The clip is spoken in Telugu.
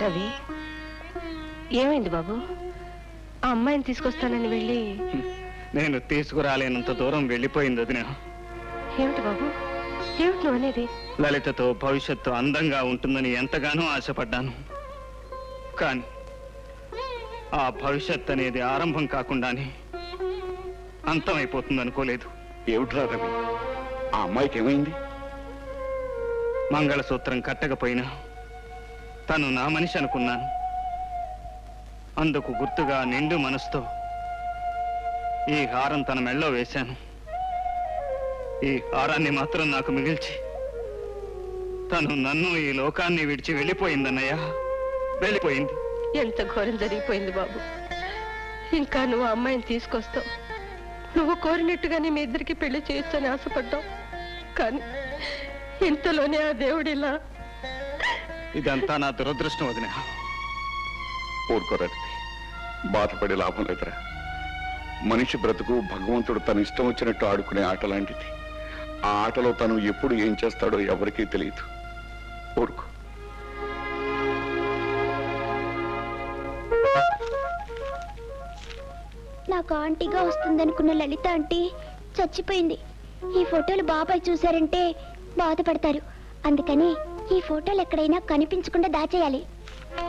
రవి ఏమైంది బాబు ఆ అమ్మాయిని తీసుకొస్తానని వెళ్ళి నేను తీసుకురాలేనంత దూరం వెళ్ళిపోయింది వదిన ఏమిటి బాబు ఏమిటి నువ్వు అనేది లలితతో భవిష్యత్తు అందంగా ఉంటుందని ఎంతగానో ఆశపడ్డాను కానీ ఆ భవిష్యత్ అనేది ఆరంభం కాకుండానే అంతమైపోతుంది అనుకోలేదు ఏమిట్రా రవి ఆ అమ్మాయికి ఏమైంది మంగళసూత్రం కట్టకపోయినా తను నా మనిషి అనుకున్నాను అందుకు గుర్తుగా నిండు మనసుతో ఈ హారం తన మెళ్ళో వేశాను ఈ హారాన్ని మాత్రం నాకు మిగిల్చి తను నన్ను ఈ లోకాన్ని విడిచి వెళ్ళిపోయిందన్నయ్య వెళ్ళిపోయింది ఎంత ఘోరం జరిగిపోయింది బాబు ఇంకా నువ్వు ఆ అమ్మాయిని తీసుకొస్తావు నువ్వు కోరినట్టుగానే మీ ఇద్దరికి పెళ్లి చేయొచ్చని ఆశపడ్డావు కానీ ఇంతలోనే ఆ దేవుడిలా ఇదంతా నా దురదృష్టం వదిన ఊరుకోరా రవి బాధపడే లాభం లేదురా మనిషి బ్రతుకు భగవంతుడు తన ఇష్టం వచ్చినట్టు ఆడుకునే ఆట లాంటిది ఆ ఆటలో తను ఎప్పుడు ఏం చేస్తాడో ఎవరికీ తెలియదు ఊరుకో నాకు ఆంటీగా వస్తుందనుకున్న లలిత ఆంటీ చచ్చిపోయింది ఈ ఫోటోలు బాబాయ్ చూశారంటే బాధపడతారు అందుకని ఈ ఫోటోలు ఎక్కడైనా కనిపించకుండా దాచేయాలి